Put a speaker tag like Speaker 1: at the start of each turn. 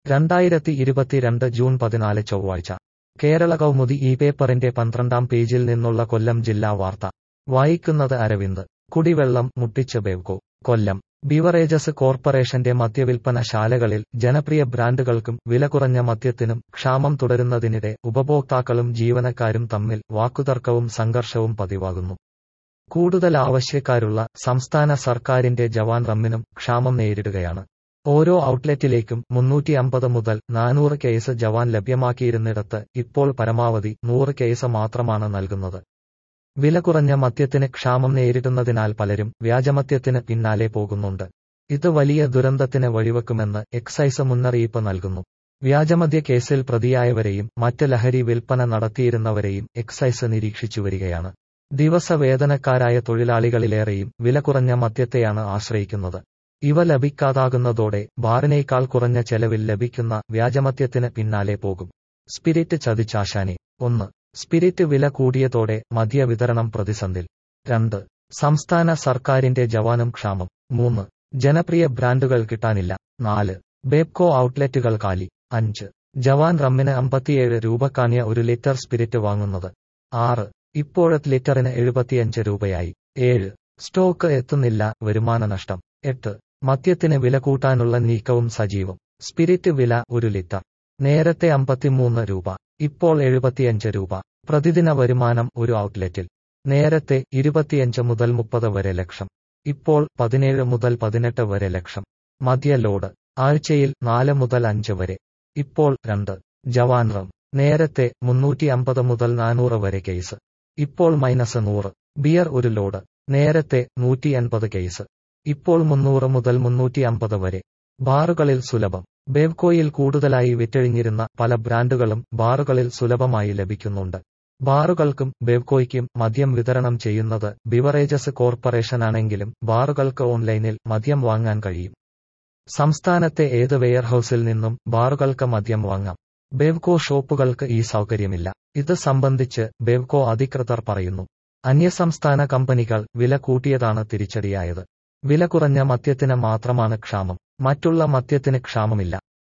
Speaker 1: രണ്ടായിരത്തി ഇരുപത്തിരണ്ട് ജൂൺ പതിനാല് ചൊവ്വാഴ്ച കേരള കൗമുദി ഈ പേപ്പറിന്റെ പന്ത്രണ്ടാം പേജിൽ നിന്നുള്ള കൊല്ലം ജില്ലാ വാർത്ത വായിക്കുന്നത് അരവിന്ദ് കുടിവെള്ളം മുട്ടിച്ച് ബെവ്കോ കൊല്ലം ബിവറേജസ് കോർപ്പറേഷന്റെ മദ്യവിൽപ്പന ശാലകളിൽ ജനപ്രിയ ബ്രാൻഡുകൾക്കും വില കുറഞ്ഞ മദ്യത്തിനും ക്ഷാമം തുടരുന്നതിനിടെ ഉപഭോക്താക്കളും ജീവനക്കാരും തമ്മിൽ വാക്കുതർക്കവും സംഘർഷവും പതിവാകുന്നു കൂടുതൽ ആവശ്യക്കാരുള്ള സംസ്ഥാന സർക്കാരിന്റെ ജവാൻ റമ്മിനും ക്ഷാമം നേരിടുകയാണ് ഓരോ ഔട്ട്ലെറ്റിലേക്കും മുന്നൂറ്റി അമ്പത് മുതൽ നാനൂറ് കേസ് ജവാൻ ലഭ്യമാക്കിയിരുന്നിടത്ത് ഇപ്പോൾ പരമാവധി നൂറ് കേസ് മാത്രമാണ് നൽകുന്നത് വില കുറഞ്ഞ മദ്യത്തിന് ക്ഷാമം നേരിടുന്നതിനാൽ പലരും വ്യാജമദ്യത്തിന് പിന്നാലെ പോകുന്നുണ്ട് ഇത് വലിയ ദുരന്തത്തിന് വഴിവെക്കുമെന്ന് എക്സൈസ് മുന്നറിയിപ്പ് നൽകുന്നു വ്യാജമദ്യ കേസിൽ പ്രതിയായവരെയും മറ്റ് ലഹരി വിൽപ്പന നടത്തിയിരുന്നവരെയും എക്സൈസ് നിരീക്ഷിച്ചു വരികയാണ് ദിവസവേതനക്കാരായ തൊഴിലാളികളിലേറെയും വില കുറഞ്ഞ മദ്യത്തെയാണ് ആശ്രയിക്കുന്നത് ഇവ ലഭിക്കാതാകുന്നതോടെ ബാറിനേക്കാൾ കുറഞ്ഞ ചെലവിൽ ലഭിക്കുന്ന വ്യാജമദ്യത്തിന് പിന്നാലെ പോകും സ്പിരിറ്റ് ചതിച്ചാശാനെ ഒന്ന് സ്പിരിറ്റ് വില കൂടിയതോടെ മദ്യ വിതരണം പ്രതിസന്ധിൽ രണ്ട് സംസ്ഥാന സർക്കാരിന്റെ ജവാനും ക്ഷാമം മൂന്ന് ജനപ്രിയ ബ്രാൻഡുകൾ കിട്ടാനില്ല നാല് ബേബ്കോ ഔട്ട്ലെറ്റുകൾ കാലി അഞ്ച് ജവാൻ റമ്മിന് അമ്പത്തിയേഴ് രൂപക്കാണിയ ഒരു ലിറ്റർ സ്പിരിറ്റ് വാങ്ങുന്നത് ആറ് ഇപ്പോഴത്തെ ലിറ്ററിന് എഴുപത്തിയഞ്ച് രൂപയായി ഏഴ് സ്റ്റോക്ക് എത്തുന്നില്ല വരുമാന നഷ്ടം എട്ട് മദ്യത്തിന് വില കൂട്ടാനുള്ള നീക്കവും സജീവം സ്പിരിറ്റ് വില ഒരു ലിറ്റർ നേരത്തെ അമ്പത്തിമൂന്ന് രൂപ ഇപ്പോൾ എഴുപത്തിയഞ്ച് രൂപ പ്രതിദിന വരുമാനം ഒരു ഔട്ട്ലെറ്റിൽ നേരത്തെ ഇരുപത്തിയഞ്ച് മുതൽ മുപ്പത് വരെ ലക്ഷം ഇപ്പോൾ പതിനേഴ് മുതൽ പതിനെട്ട് വരെ ലക്ഷം മദ്യ ലോഡ് ആഴ്ചയിൽ നാല് മുതൽ അഞ്ച് വരെ ഇപ്പോൾ രണ്ട് ജവാൻ റം നേരത്തെ മുന്നൂറ്റി അമ്പത് മുതൽ നാനൂറ് വരെ കേസ് ഇപ്പോൾ മൈനസ് നൂറ് ബിയർ ഒരു ലോഡ് നേരത്തെ നൂറ്റി എൺപത് കേസ് ഇപ്പോൾ മുന്നൂറ് മുതൽ മുന്നൂറ്റി അമ്പത് വരെ ബാറുകളിൽ സുലഭം ബേവ്കോയിൽ കൂടുതലായി വിറ്റഴിഞ്ഞിരുന്ന പല ബ്രാൻഡുകളും ബാറുകളിൽ സുലഭമായി ലഭിക്കുന്നുണ്ട് ബാറുകൾക്കും ബേവ്കോയ്ക്കും മദ്യം വിതരണം ചെയ്യുന്നത് ബിവറേജസ് കോർപ്പറേഷനാണെങ്കിലും ബാറുകൾക്ക് ഓൺലൈനിൽ മദ്യം വാങ്ങാൻ കഴിയും സംസ്ഥാനത്തെ ഏത് വെയർഹൌസിൽ നിന്നും ബാറുകൾക്ക് മദ്യം വാങ്ങാം ബേവ്കോ ഷോപ്പുകൾക്ക് ഈ സൗകര്യമില്ല ഇത് സംബന്ധിച്ച് ബേവ്കോ അധികൃതർ പറയുന്നു അന്യസംസ്ഥാന കമ്പനികൾ വില കൂട്ടിയതാണ് തിരിച്ചടിയായത് വില കുറഞ്ഞ മദ്യത്തിന് മാത്രമാണ് ക്ഷാമം മറ്റുള്ള മദ്യത്തിന് ക്ഷാമമില്ല